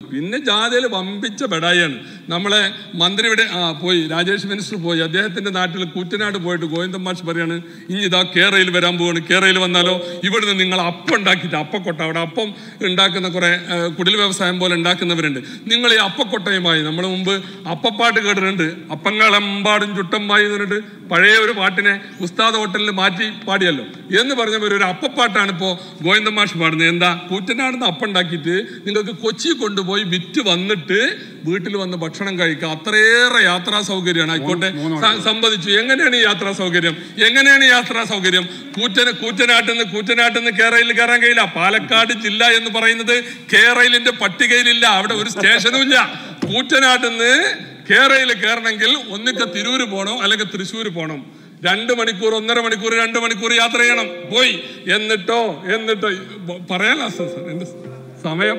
പിന്നെ ജാഥയിൽ വമ്പിച്ച ബെടായാണ് നമ്മളെ മന്ത്രി ഇവിടെ ആ പോയി രാജേഷ് മിനിസ്റ്റർ പോയി അദ്ദേഹത്തിന്റെ നാട്ടിൽ കൂറ്റനാട് പോയിട്ട് ഗോവിന്ദൻ മാഷ് പറയാണ് ഇനി ഇതാ കേരളയിൽ വരാൻ പോവാണ് കേരളയിൽ വന്നാലോ ഇവിടുന്ന് നിങ്ങൾ അപ്പം ഉണ്ടാക്കിയിട്ട് അപ്പക്കൊട്ട അവിടെ അപ്പം ഉണ്ടാക്കുന്ന കുറെ ആ, കുടിൽ വ്യവസായം പോലെ ഉണ്ടാക്കുന്നവരുണ്ട് നിങ്ങൾ ഈ അപ്പക്കൊട്ടയുമായി നമ്മൾ മുമ്പ് അപ്പപ്പാട്ട് കേട്ടിട്ടുണ്ട് അപ്പങ്ങളെമ്പാടും ചുട്ടമ്മായി എന്ന് പറഞ്ഞിട്ട് പഴയ ഒരു പാട്ടിനെ ഉസ്താദ് ഹോട്ടലിൽ മാറ്റി പാടിയല്ലോ എന്ന് പറഞ്ഞവർ ഒരു അപ്പപ്പാട്ടാണ് ഇപ്പോൾ ഗോവിന്ദ മാഷ് പാടുന്നത് എന്താ കൂറ്റനാടുന്ന് അപ്പം ഉണ്ടാക്കിയിട്ട് നിങ്ങൾക്ക് കൊച്ചി കൊണ്ടുപോയി വിറ്റ് വന്നിട്ട് വീട്ടിൽ വന്ന് ഭക്ഷണം കഴിക്കുക അത്രയേറെ യാത്രാ സൗകര്യമാണ് ആയിക്കോട്ടെ സ- സംബന്ധിച്ചു എങ്ങനെയാണ് ഈ യാത്രാ സൗകര്യം എങ്ങനെയാണ് ഈ യാത്രാ സൗകര്യം കൂറ്റന കൂറ്റനാട്ടിൽ നിന്ന് കൂറ്റനാട്ടിൽ നിന്ന് കേരളയിൽ കയറാൻ കഴിയില്ല പാലക്കാട് ജില്ല എന്ന് പറയുന്നത് കേരളിന്റെ പട്ടികയിലില്ല അവിടെ ഒരു സ്റ്റേഷനും ഇല്ല കൂറ്റനാട്ടിൽ നിന്ന് കേരളയിൽ കയറണമെങ്കിൽ ഒന്നിക്ക തിരൂര് പോകണം അല്ലെങ്കിൽ തൃശ്ശൂർ പോകണം രണ്ട് മണിക്കൂർ ഒന്നര മണിക്കൂർ രണ്ട് മണിക്കൂർ യാത്ര ചെയ്യണം പോയി എന്നിട്ടോ എന്നിട്ടോ പറയാനോ സർ എന്റെ സമയം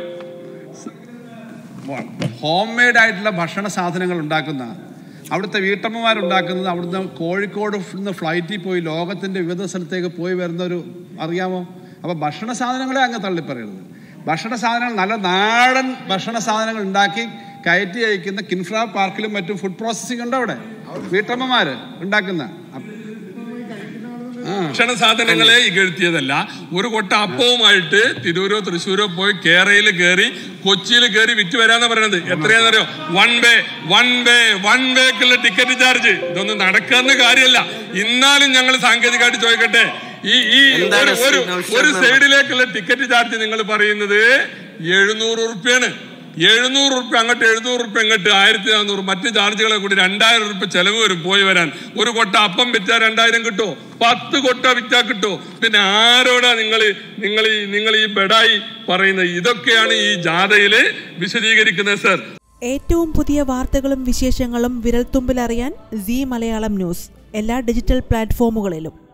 ഹോം മെയ്ഡ് ആയിട്ടുള്ള ഭക്ഷണ സാധനങ്ങൾ ഉണ്ടാക്കുന്ന അവിടുത്തെ വീട്ടമ്മമാരുണ്ടാക്കുന്നത് അവിടുന്ന് കോഴിക്കോട് നിന്ന് ഫ്ലൈറ്റിൽ പോയി ലോകത്തിൻ്റെ വിവിധ സ്ഥലത്തേക്ക് പോയി വരുന്ന ഒരു അറിയാമോ അപ്പോൾ ഭക്ഷണ സാധനങ്ങളെ അങ്ങ് തള്ളിപ്പറയരുത് ഭക്ഷണ സാധനങ്ങൾ നല്ല നാടൻ ഭക്ഷണ സാധനങ്ങൾ ഉണ്ടാക്കി കയറ്റി അയക്കുന്ന കിൻഫ്ര പാർക്കിലും മറ്റും ഫുഡ് പ്രോസസ്സിംഗ് ഉണ്ട് അവിടെ വീട്ടമ്മമാർ ഉണ്ടാക്കുന്ന അപ്പ- ഭക്ഷണ സാധനങ്ങളെ ഇകഴ്ത്തിയതല്ല ഒരു കൊട്ട അപ്പവുമായിട്ട് തിരൂരോ തൃശ്ശൂരോ പോയി കേരളയിൽ കയറി കൊച്ചിയിൽ കയറി വിറ്റ് വരാന്ന് പറയുന്നത് എത്രയാണെന്നറിയോ one way one way one വേക്കുള്ള ടിക്കറ്റ് ചാർജ് ഇതൊന്നും നടക്കുന്ന കാര്യമല്ല ഇന്നാലും ഞങ്ങൾ സാങ്കേതികമായിട്ട് ചോദിക്കട്ടെ ഈ ഈ എന്താണ് ഒരു- ഒരു ശ്രീ നൗഷാദ് ഒരു മെമ്പർ? സൈഡിലേക്കുള്ള ടിക്കറ്റ് ചാർജ് നിങ്ങൾ പറയുന്നത് എഴുന്നൂറ് ഉറുപ്പ്യാണ് എഴുന്നൂറ് ഉറുപ്പ്യ അങ്ങോട്ട് എഴുന്നൂറ് ഉറുപ്പ്യ ഇങ്ങോട്ട് ആയിരത്തി നാനൂറ് മറ്റ് ചാർജുകളെ കൂടി രണ്ടായിരം ഉറുപ്പ്യ ചെലവ് വരും പോയി വരാൻ ഒരു കൊട്ട അപ്പം വിറ്റാൽ രണ്ടായിരം കിട്ടുമോ പത്ത് കൊട്ട വിറ്റാ കിട്ടുമോ പിന്നെ ആരോടാ നിങ്ങൾ നിങ്ങൾ ഈ നിങ്ങൾ ഈ ബെഡായി പറയുന്നത് ഇതൊക്കെയാണ് ഈ ജാഥയില് വിശദീകരിക്കുന്നത് സർ ഏറ്റവും പുതിയ വാർത്തകളും വിശേഷങ്ങളും വിരൽത്തുമ്പിലറിയാൻ സി മലയാളം ന്യൂസ് എല്ലാ ഡിജിറ്റൽ പ്ലാറ്റ്ഫോമുകളിലും